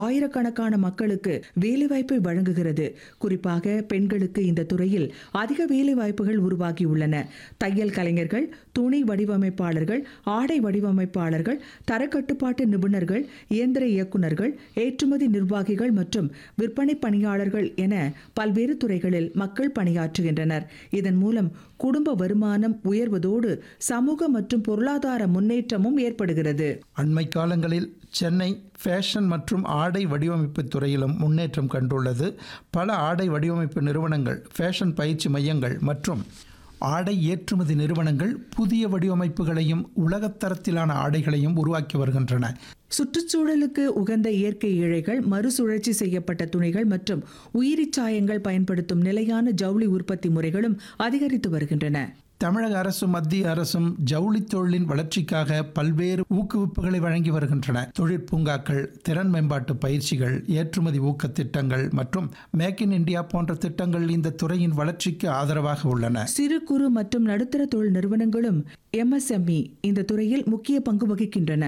ஆயிரக்கணக்கான மக்களுக்கு வேலைவாய்ப்பை வழங்குகிறது குறிப்பாக பெண்களுக்கு இந்த துறையில் அதிக வேலைவாய்ப்புகள் உருவாகியுள்ளன தையல் கலைஞர்கள் துணி வடிவமைப்பாளர்கள் ஆடை வடிவமைப்பாளர்கள் தரக்கட்டுப்பாட்டு நிபுணர்கள் இயந்திர இயக்குநர்கள் ஏற்றுமதி நிர்வாகிகள் மற்றும் விற்பனை பணியாளர்கள் என பல்வேறு துறைகளில் மக்கள் பணியாற்றுகின்றனர் இதன் மூலம் குடும்ப வருமானம் உயர்வதோடு சமூக மற்றும் பொருளாதார முன்னேற்றமும் ஏற்படுகிறது அண்மை காலங்களில் சென்னை ஃபேஷன் மற்றும் ஆடை வடிவமைப்பு துறையிலும் முன்னேற்றம் கண்டுள்ளது பல ஆடை வடிவமைப்பு நிறுவனங்கள் ஃபேஷன் பயிற்சி மையங்கள் மற்றும் ஆடை ஏற்றுமதி நிறுவனங்கள் புதிய வடிவமைப்புகளையும் உலகத்தரத்திலான ஆடைகளையும் உருவாக்கி வருகின்றன சுற்றுச்சூழலுக்கு உகந்த இயற்கை இழைகள் மறுசுழற்சி செய்யப்பட்ட துணிகள் மற்றும் உயிரிச் சாயங்கள் பயன்படுத்தும் நிலையான ஜவுளி உற்பத்தி முறைகளும் அதிகரித்து வருகின்றன தமிழக அரசும் மத்திய அரசும் ஜவுளித் தொழிலின் வளர்ச்சிக்காக பல்வேறு ஊக்குவிப்புகளை வழங்கி வருகின்றன தொழிற்பூங்காக்கள் திறன் மேம்பாட்டு பயிற்சிகள் ஏற்றுமதி ஊக்கத் திட்டங்கள் மற்றும் மேக் இன் இந்தியா போன்ற திட்டங்கள் இந்த துறையின் வளர்ச்சிக்கு ஆதரவாக உள்ளன சிறு குறு மற்றும் நடுத்தர தொழில் நிறுவனங்களும் எம்எஸ்எம்இ இந்த துறையில் முக்கிய பங்கு வகிக்கின்றன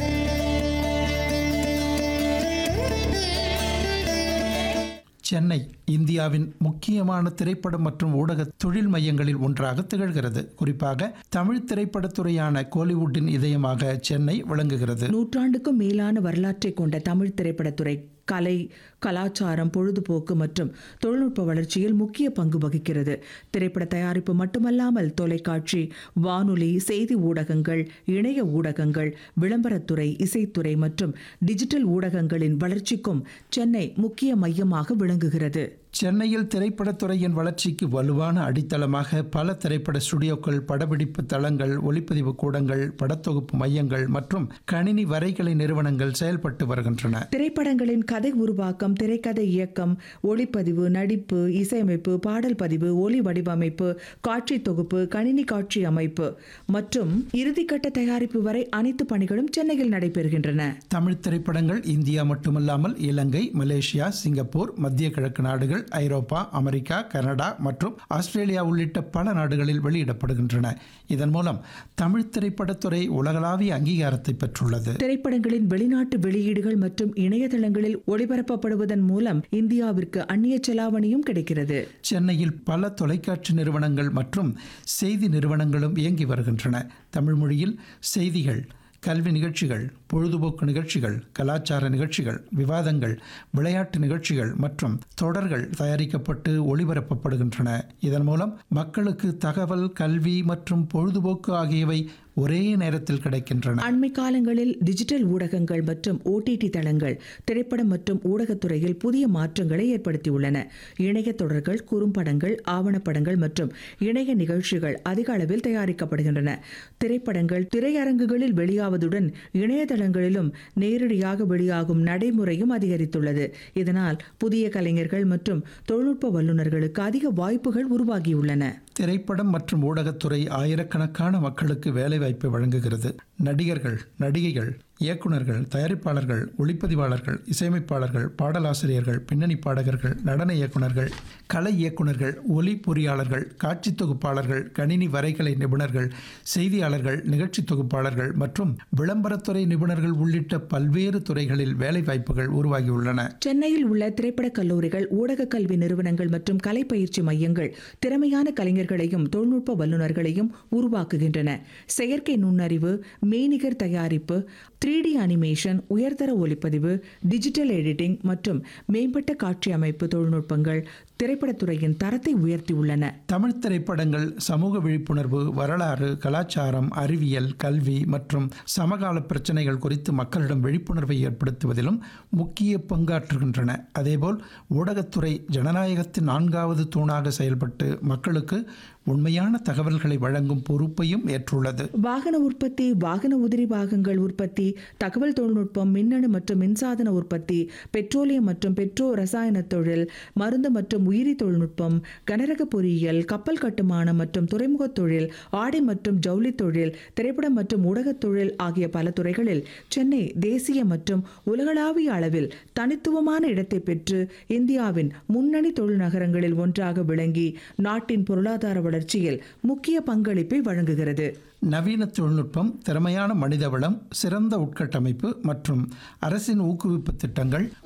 சென்னை இந்தியாவின் முக்கியமான திரைப்படம் மற்றும் ஊடக தொழில் மையங்களில் ஒன்றாக திகழ்கிறது குறிப்பாக தமிழ் திரைப்படத்துறையான கோலிவுட்டின் இதயமாக சென்னை விளங்குகிறது நூற்றாண்டுக்கும் மேலான வரலாற்றை கொண்ட தமிழ் திரைப்படத்துறை கலை கலாச்சாரம் பொழுதுபோக்கு மற்றும் தொழில்நுட்ப வளர்ச்சியில் முக்கிய பங்கு வகிக்கிறது திரைப்பட தயாரிப்பு மட்டுமல்லாமல் தொலைக்காட்சி வானொலி செய்தி ஊடகங்கள் இணைய ஊடகங்கள் விளம்பரத்துறை இசைத்துறை மற்றும் டிஜிட்டல் ஊடகங்களின் வளர்ச்சிக்கும் சென்னை முக்கிய மையமாக விளங்குகிறது சென்னையில் திரைப்படத்துறையின் வளர்ச்சிக்கு வலுவான அடித்தளமாக பல திரைப்பட ஸ்டுடியோக்கள் படப்பிடிப்பு தளங்கள் ஒளிப்பதிவு கூடங்கள் படத்தொகுப்பு மையங்கள் மற்றும் கணினி வரைகலை நிறுவனங்கள் செயல்பட்டு வருகின்றன திரைப்படங்களின் கதை உருவாக்கம் திரைக்கதை இயக்கம் ஒளிப்பதிவு நடிப்பு இசையமைப்பு பாடல் பதிவு ஒலி வடிவமைப்பு காட்சி தொகுப்பு கணினி காட்சி அமைப்பு மற்றும் இறுதிக்கட்ட தயாரிப்பு வரை அனைத்து பணிகளும் சென்னையில் நடைபெறுகின்றன தமிழ் திரைப்படங்கள் இந்தியா மட்டுமல்லாமல் இலங்கை மலேசியா சிங்கப்பூர் மத்திய கிழக்கு நாடுகள் ஐரோப்பா அமெரிக்கா கனடா மற்றும் ஆஸ்திரேலியா உள்ளிட்ட பல நாடுகளில் வெளியிடப்படுகின்றன இதன் மூலம் தமிழ் திரைப்படத்துறை உலகளாவிய அங்கீகாரத்தை பெற்றுள்ளது திரைப்படங்களின் வெளிநாட்டு வெளியீடுகள் மற்றும் இணையதளங்களில் ஒளிபரப்பப்படுவதன் மூலம் இந்தியாவிற்கு அந்நிய செலாவணியும் கிடைக்கிறது சென்னையில் பல தொலைக்காட்சி நிறுவனங்கள் மற்றும் செய்தி நிறுவனங்களும் இயங்கி வருகின்றன தமிழ் மொழியில் செய்திகள் கல்வி நிகழ்ச்சிகள் பொழுதுபோக்கு நிகழ்ச்சிகள் கலாச்சார நிகழ்ச்சிகள் விவாதங்கள் விளையாட்டு நிகழ்ச்சிகள் மற்றும் தொடர்கள் தயாரிக்கப்பட்டு ஒளிபரப்பப்படுகின்றன இதன் மூலம் மக்களுக்கு தகவல் கல்வி மற்றும் பொழுதுபோக்கு ஆகியவை ஒரே நேரத்தில் கிடைக்கின்றன அண்மை காலங்களில் டிஜிட்டல் ஊடகங்கள் மற்றும் ஓடிடி தளங்கள் திரைப்படம் மற்றும் ஊடகத்துறையில் புதிய மாற்றங்களை ஏற்படுத்தியுள்ளன இணைய தொடர்கள் குறும்படங்கள் ஆவணப்படங்கள் மற்றும் இணைய நிகழ்ச்சிகள் அதிக அளவில் தயாரிக்கப்படுகின்றன திரைப்படங்கள் திரையரங்குகளில் வெளியாவதுடன் இணையதளங்களிலும் நேரடியாக வெளியாகும் நடைமுறையும் அதிகரித்துள்ளது இதனால் புதிய கலைஞர்கள் மற்றும் தொழில்நுட்ப வல்லுநர்களுக்கு அதிக வாய்ப்புகள் உருவாகியுள்ளன திரைப்படம் மற்றும் ஊடகத்துறை ஆயிரக்கணக்கான மக்களுக்கு வேலைவாய்ப்பை வழங்குகிறது நடிகர்கள் நடிகைகள் இயக்குனர்கள் தயாரிப்பாளர்கள் ஒளிப்பதிவாளர்கள் இசையமைப்பாளர்கள் பாடலாசிரியர்கள் பின்னணி பாடகர்கள் நடன இயக்குனர்கள் கலை இயக்குனர்கள் ஒலி பொறியாளர்கள் காட்சி தொகுப்பாளர்கள் கணினி வரைகலை நிபுணர்கள் செய்தியாளர்கள் நிகழ்ச்சி தொகுப்பாளர்கள் மற்றும் விளம்பரத்துறை நிபுணர்கள் உள்ளிட்ட பல்வேறு துறைகளில் வேலைவாய்ப்புகள் உருவாகியுள்ளன சென்னையில் உள்ள திரைப்படக் கல்லூரிகள் ஊடக கல்வி நிறுவனங்கள் மற்றும் கலை பயிற்சி மையங்கள் திறமையான கலைஞர்களையும் தொழில்நுட்ப வல்லுநர்களையும் உருவாக்குகின்றன செயற்கை நுண்ணறிவு மெய்நிகர் தயாரிப்பு த்ரீ டி அனிமேஷன் உயர்தர ஒளிப்பதிவு டிஜிட்டல் எடிட்டிங் மற்றும் மேம்பட்ட காட்சி அமைப்பு தொழில்நுட்பங்கள் திரைப்படத்துறையின் தரத்தை உயர்த்தியுள்ளன தமிழ் திரைப்படங்கள் சமூக விழிப்புணர்வு வரலாறு கலாச்சாரம் அறிவியல் கல்வி மற்றும் சமகால பிரச்சனைகள் குறித்து மக்களிடம் விழிப்புணர்வை ஏற்படுத்துவதிலும் முக்கிய பங்காற்றுகின்றன அதேபோல் ஊடகத்துறை ஜனநாயகத்தின் நான்காவது தூணாக செயல்பட்டு மக்களுக்கு உண்மையான தகவல்களை வழங்கும் பொறுப்பையும் ஏற்றுள்ளது வாகன உற்பத்தி வாகன உதிரி பாகங்கள் உற்பத்தி தகவல் தொழில்நுட்பம் மின்னணு மற்றும் மின்சாதன உற்பத்தி பெட்ரோலியம் மற்றும் பெட்ரோ ரசாயன தொழில் மருந்து மற்றும் உயிரி தொழில்நுட்பம் கனரக பொறியியல் கப்பல் கட்டுமானம் மற்றும் துறைமுகத் தொழில் ஆடை மற்றும் ஜவுளி தொழில் திரைப்படம் மற்றும் ஊடகத் தொழில் ஆகிய பல துறைகளில் சென்னை தேசிய மற்றும் உலகளாவிய அளவில் தனித்துவமான இடத்தை பெற்று இந்தியாவின் முன்னணி தொழில் நகரங்களில் ஒன்றாக விளங்கி நாட்டின் பொருளாதார வளர்ச்சி வளர்ச்சியில் முக்கிய பங்களிப்பை வழங்குகிறது நவீன தொழில்நுட்பம் திறமையான மனிதவளம் சிறந்த உட்கட்டமைப்பு மற்றும் அரசின் ஊக்குவிப்பு திட்டங்கள்